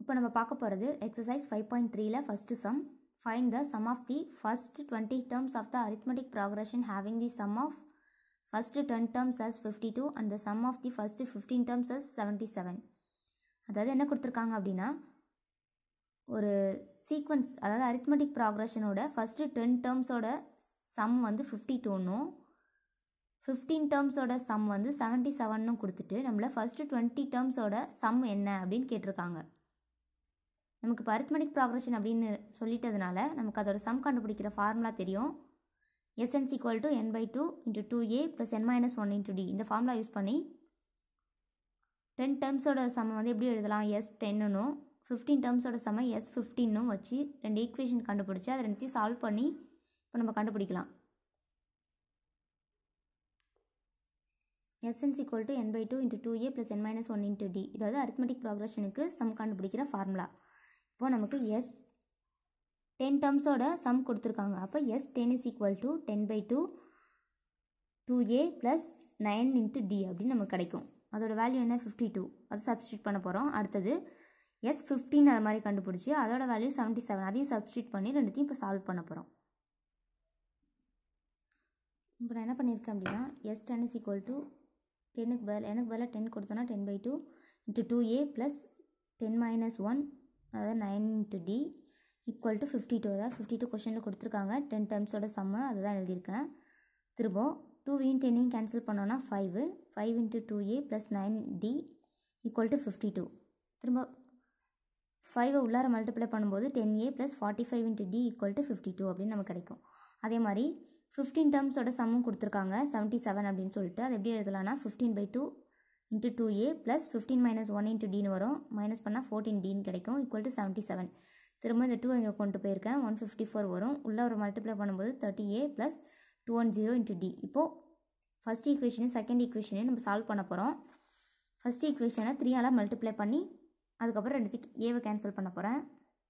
இப்போ நம்ம பார்க்க போகிறது எக்ஸசைஸ் ஃபைவ் பாயிண்ட் த்ரீல first sum find the sum of the first twenty terms of the arithmetic progression having the sum of first ten terms as fifty two and the sum of the first fifteen terms as seventy seven அதாவது என்ன கொடுத்துருக்காங்க அப்படின்னா ஒரு sequence அதாவது arithmetic ப்ராக்ரஷனோட first ten டேர்ம்ஸோட sum வந்து fifty டூன்னும் ஃபிஃப்டீன் டேர்ம்ஸோட சம் வந்து செவன்ட்டி செவன்னும் கொடுத்துட்டு நம்மளை ஃபஸ்ட்டு டுவெண்ட்டி டேர்ம்ஸோட சம் என்ன அப்படின்னு கேட்டிருக்காங்க நமக்கு இப்போ arithmetic ப்ராக்ரஷன் அப்படின்னு சொல்லிட்டதுனால நமக்கு அதோட சம் கண்டுபிடிக்கிற ஃபார்முலா தெரியும் S n's equal to n by two into two a plus n minus one into d இந்த ஃபார்முலா யூஸ் பண்ணி டென் டேர்ம்ஸோட சம் வந்து எப்படி எழுதலாம் எஸ் டென்னுனும் ஃபிஃப்டீன் டேர்ம்ஸோட சம எஸ் ஃபிஃப்டீனும் வச்சு ரெண்டு ஈக்குவேஷன் கண்டுபிடிச்சி அதை ரெண்டுத்தையும் சால்வ் பண்ணி இப்போ நம்ம கண்டுபிடிக்கலாம் S n's equal to n by two into two a plus n minus one into d இதாவது arithmetic ப்ராக்ரஷனுக்கு சம் கண்டுபிடிக்கிற ஃபார்முலா இப்போ நமக்கு எஸ் டென் டேர்ம்ஸோட சம் கொடுத்துருக்காங்க அப்போ S ten is equal to ten by two two a plus nine into d அப்படின்னு நமக்கு கிடைக்கும் அதோட வேல்யூ என்ன ஃபிஃப்டி டூ அது சப்ஸ்டியூட் பண்ண போகிறோம் அடுத்தது எஸ் ஃபிஃப்டீன் அது மாதிரி கண்டுபிடிச்சி அதோட வேல்யூ செவன்ட்டி செவன் அதையும் சப்ஸ்டியூட் பண்ணி ரெண்டுத்தையும் இப்போ சால்வ் பண்ண போகிறோம் இப்போ நான் என்ன பண்ணியிருக்கேன் அப்படின்னா S ten is equal to டென்னுக்கு பதில் எனக்கு பதிலாக டென் கொடுத்தோன்னா ten by two into two a plus ten minus one அதாவது nine into d equal to fifty two அதாவது ஃபிஃப்டி டூ கொஷனில் கொடுத்துருக்காங்க டென் டேர்ம்ஸோட சம்மு அதுதான் எழுதியிருக்கேன் திரும்ப டூவையும் டென்னையும் கேன்சல் பண்ணோன்னா five five into two a plus nine d equal to fifty two திரும்ப ஃபைவை உள்ளார மல்டிப்ளை பண்ணும்போது ten a plus forty five into d equal to fifty two அப்படின்னு நமக்கு கிடைக்கும் அதே மாதிரி ஃபிஃப்டீன் டேர்ம்ஸோட சம்மும் கொடுத்துருக்காங்க செவன்ட்டி செவன் அப்படின்னு சொல்லிட்டு அது எப்படி எழுதலாம்னா fifteen by two into two a plus fifteen minus one into டின்னு வரும் மைனஸ் பண்ணால் ஃபோர்டீன் டின்னு கிடைக்கும் ஈக்குவல் டு செவன்ட்டி செவன் திரும்ப இந்த டூ இங்கே கொண்டு போயிருக்கேன் ஒன் ஃபிஃப்டி ஃபோர் வரும் உள்ள ஒரு மல்டிப்ளை பண்ணும்போது thirty a plus two one zero into d இப்போது ஃபஸ்ட் ஈக்குவேஷனையும் செகண்ட் ஈக்குவேஷனையும் நம்ம சால்வ் பண்ண போகிறோம் ஃபஸ்ட் ஈக்குவேஷனை த்ரீயால் மல்டிப்ளை பண்ணி அதுக்கப்புறம் ரெண்டுத்துக்கு ஏவை கேன்சல் பண்ண போகிறேன்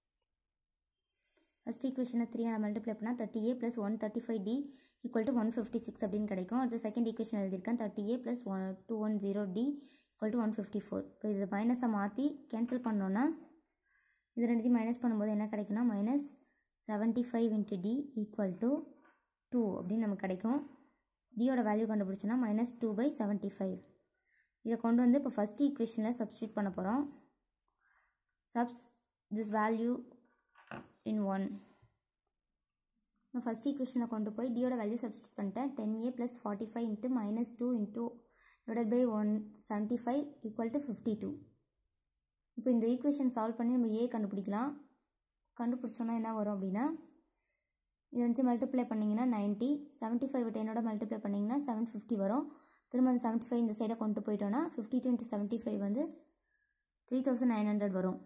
ஃபஸ்ட் ஈக்குவேஷனை த்ரீயால் மல்டிப்ளை பண்ணால் thirty a plus one thirty five d equal to one fifty six அப்படின்னு கிடைக்கும் அடுத்த செகண்ட் ஈக்குவேஷன் எழுதியிருக்கேன் thirty a plus one two one zero d equal to one fifty four இப்போ இது மைனஸை மாற்றி கேன்சல் பண்ணோன்னா இது ரெண்டுத்தையும் மைனஸ் பண்ணும்போது என்ன கிடைக்குன்னா minus seventy five into d equal to two அப்படின்னு நமக்கு கிடைக்கும் டியோட வேல்யூ கண்டுபிடிச்சோன்னா minus two by seventy five இதை கொண்டு வந்து இப்போ ஃபஸ்ட் ஈக்குவேஷனில் சப்ஸ்டியூட் பண்ண போகிறோம் subs this value in one நான் ஃபஸ்ட் ஈக்குவேஷனை கொண்டு போய் டியோட வேல்யூ சப்ஸ்டியூட் பண்ணிட்டேன் ten a plus forty five into minus two into divide by one seventy five equal to fifty two இப்போ இந்த ஈக்குவேஷன் சால்வ் பண்ணி நம்ம ஏ கண்டுபிடிக்கலாம் கண்டுபிடிச்சோன்னா என்ன வரும் அப்படின்னா இது வந்து மல்டிப்ளை பண்ணிங்கன்னா நைன்ட்டி செவன்ட்டி ஃபைவ் டென்னோட மல்டிப்ளை பண்ணிங்கன்னா செவன் ஃபிஃப்டி வரும் திரும்ப அந்த செவன்ட்டி ஃபைவ் இந்த சைடை கொண்டு போயிட்டோன்னா fifty two into seventy five வந்து த்ரீ தௌசண்ட் நைன் ஹண்ட்ரட் வரும்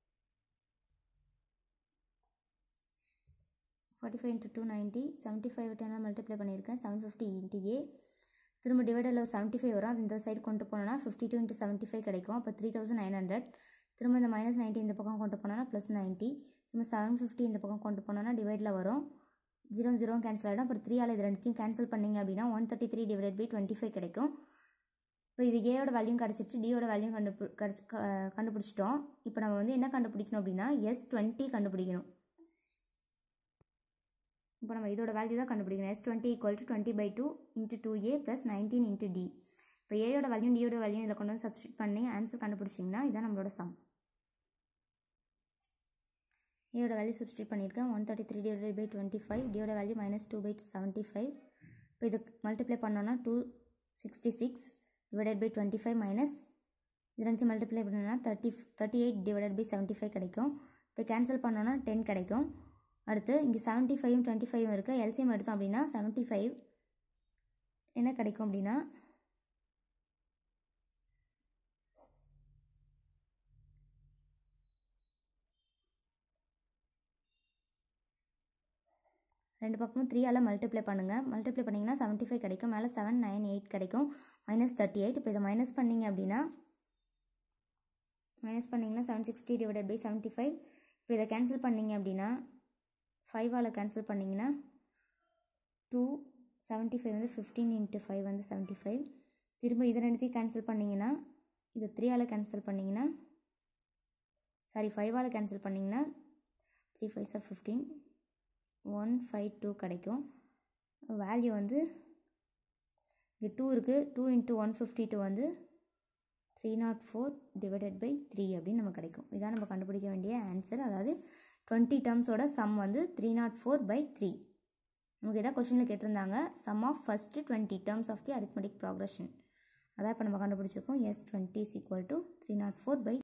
forty five into two ninety seventy five டென்னில் மல்டிப்ளை பண்ணியிருக்கேன் செவன் ஃபிஃப்டி இன்ட்டு ஏ திரும்ப டிவைடரில் செவன்ட்டி ஃபைவ் வரும் அது இந்த சைடு கொண்டு போனோன்னா fifty two into seventy five கிடைக்கும் அப்போ த்ரீ தௌசண்ட் நைன் ஹண்ட்ரட் திரும்ப இந்த மைனஸ் நைன்ட்டி இந்த பக்கம் கொண்டு போனோன்னா ப்ளஸ் நைன்ட்டி திரும்ப செவன் ஃபிஃப்டி இந்த பக்கம் கொண்டு போனோன்னா டிவைடில் வரும் ஜீரோ ஜீரோ கேன்சல் ஆகிடும் அப்புறம் த்ரீ ஆல் இது ரெண்டுத்தையும் கேன்சல் பண்ணிங்க அப்படின்னா one thirty three divide by twenty five கிடைக்கும் இப்போ இது ஏயோட வேல்யூ கிடச்சிட்டு டியோட வேல்யூ கண்டு கிடச்சி கண்டுபிடிச்சிட்டோம் இப்போ நம்ம வந்து என்ன கண்டுபிடிக்கணும் அப்படின்னா எஸ் டுவெண்ட்டி கண்டுபிடிக்கணும் இப்போ நம்ம இதோட வேல்யூ தான் கண்டுபிடிக்கணும் S twenty equal to twenty by two into two a plus nineteen into d இப்போ ஏயோட வேல்யூ டியோட வேல்யூ இதில் கொண்டு வந்து சப்ஸ்டியூட் பண்ணி ஆன்சர் கண்டுபிடிச்சிங்கன்னா இதான் நம்மளோட சம் ஏயோட வேல்யூ சப்ஸ்டியூட் பண்ணியிருக்கேன் one thirty three divide by twenty five டியோட value minus two by seventy five இப்போ இது மல்டிப்ளை பண்ணோன்னா two sixty six divided by twenty five minus இது ரெண்டு மல்டிப்ளை பண்ணோன்னா thirty thirty eight divided by seventy five கிடைக்கும் இதை கேன்சல் பண்ணோன்னா டென் கிடைக்கும் அடுத்து இங்கே செவன்ட்டி ஃபைவும் டுவெண்ட்டி ஃபைவும் இருக்குது எல்சிஎம் எடுத்தோம் அப்படின்னா செவன்ட்டி ஃபைவ் என்ன கிடைக்கும் அப்படின்னா ரெண்டு பக்கமும் த்ரீயால் மல்டிப்ளை பண்ணுங்கள் மல்டிப்ளை பண்ணிங்கன்னா செவன்ட்டி ஃபைவ் கிடைக்கும் மேலே செவன் நைன் எயிட் கிடைக்கும் மைனஸ் தேர்ட்டி எயிட் இப்போ இதை மைனஸ் பண்ணிங்க அப்படின்னா மைனஸ் பண்ணிங்கன்னா seven sixty divided by seventy five இப்போ இதை கேன்சல் பண்ணிங்க அப்படின்னா ஃபைவால் கேன்சல் பண்ணிங்கன்னா டூ செவன்ட்டி ஃபைவ் வந்து ஃபிஃப்டீன் இன்ட்டு ஃபைவ் வந்து செவன்ட்டி ஃபைவ் திரும்ப இது ரெண்டுத்தையும் கேன்சல் பண்ணிங்கன்னா இது த்ரீயால் கேன்சல் பண்ணிங்கன்னா சாரி ஃபைவால் கேன்சல் பண்ணிங்கன்னா three five sir fifteen one five two கிடைக்கும் வேல்யூ வந்து இங்கே டூ இருக்குது two into one fifty two வந்து three nought four divided by three அப்படின்னு நமக்கு கிடைக்கும் இதான் நம்ம கண்டுபிடிக்க வேண்டிய ஆன்சர் அதாவது டுவெண்ட்டி டேர்ம்ஸோட சம் வந்து three nought four by three நமக்கு இதான் கொஷனில் கேட்டிருந்தாங்க sum of first twenty terms of the arithmetic progression அதான் இப்போ நம்ம கண்டுபிடிச்சிருக்கோம் S twenty is equal to three nought four by